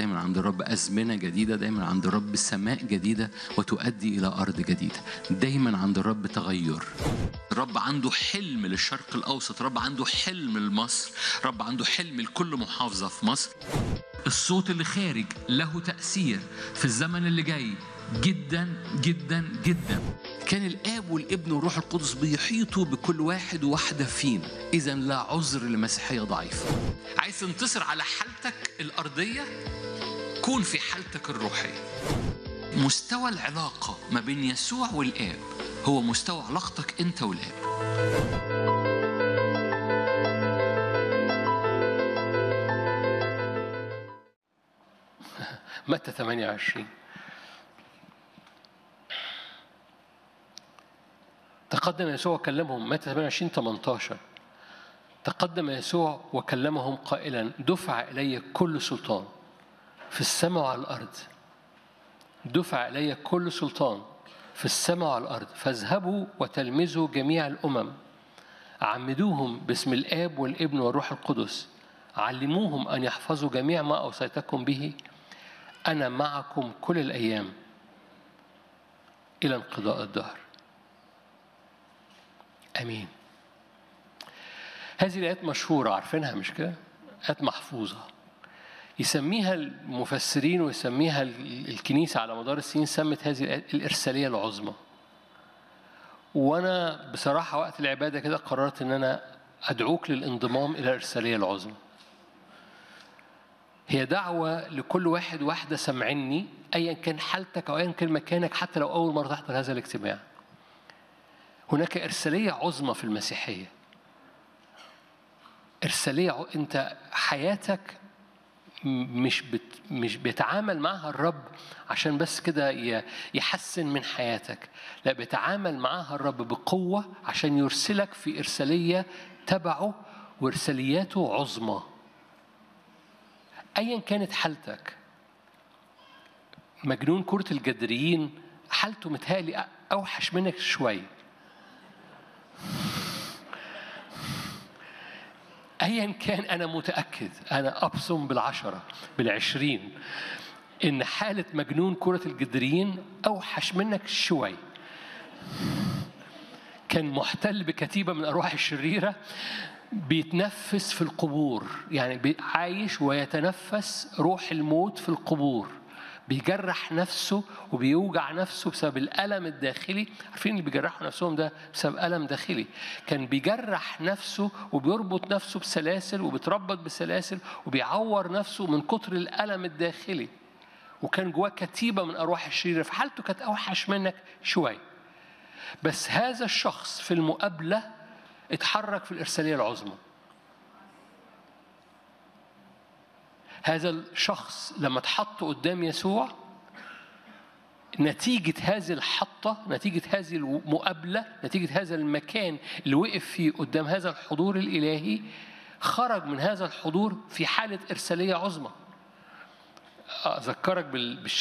دايما عند الرب أزمنة جديدة دايما عند الرب سماء جديدة وتؤدي إلى أرض جديدة دايما عند الرب تغير الرب عنده حلم للشرق الأوسط الرب عنده حلم لمصر الرب عنده حلم لكل محافظة في مصر الصوت اللي خارج له تأثير في الزمن اللي جاي جدا جدا جدا كان الاب والابن والروح القدس بيحيطوا بكل واحد وواحده فينا اذا لا عذر لمسيحيه ضعيفه عايز تنتصر على حالتك الارضيه كون في حالتك الروحيه مستوى العلاقه ما بين يسوع والاب هو مستوى علاقتك انت والاب متى 28 تقدم يسوع وكلمهم متى 28 18 تقدم يسوع وكلمهم قائلا دفع إلي كل سلطان في السماء وعلى الأرض دفع إلي كل سلطان في السماء وعلى الأرض فاذهبوا وتلمذوا جميع الأمم عمدوهم باسم الآب والابن والروح القدس علموهم أن يحفظوا جميع ما أوصيتكم به أنا معكم كل الأيام إلى انقضاء الدهر امين هذه الايات مشهوره عارفينها مش كده ايات محفوظه يسميها المفسرين ويسميها الكنيسه على مدار السنين سمت هذه الآيات الارساليه العظمى وانا بصراحه وقت العباده كده قررت ان انا ادعوك للانضمام الى الارساليه العظمى هي دعوة لكل واحد واحدة سمعني أيا كان حالتك أو أيا كان مكانك حتى لو أول مرة تحضر هذا الاجتماع هناك إرسالية عظمى في المسيحية إرسالية ع- أنت حياتك م- مش بت مش بيتعامل معها الرب عشان بس كده ي- يحسن من حياتك لا بيتعامل معها الرب بقوة عشان يرسلك في إرسالية تبعه وإرسالياته عظمى أيا كانت حالتك مجنون كرة الجدريين حالته متهيألي أوحش منك شوية ايا كان انا متاكد انا ابصم بالعشره بالعشرين ان حاله مجنون كره الجدريين اوحش منك شوي كان محتل بكتيبه من الارواح الشريره بيتنفس في القبور يعني بي- عايش ويتنفس روح الموت في القبور بيجرح نفسه وبيوجع نفسه بسبب الألم الداخلي عارفين اللي بيجرحوا نفسهم ده بسبب ألم داخلي كان بيجرح نفسه وبيربط نفسه بسلاسل وبيتربط بسلاسل وبيعور نفسه من كتر الألم الداخلي وكان جواه كتيبة من أرواح الشريرة فحالته كانت أوحش منك شوية بس هذا الشخص في المقابلة اتحرك في الإرسالية العظمى هذا الشخص لما اتحط قدام يسوع نتيجة هذه الحطة نتيجة هذه المقابلة نتيجة هذا المكان اللي وقف فيه قدام هذا الحضور الإلهي خرج من هذا الحضور في حالة إرسالية عظمى أذكرك بال- بالش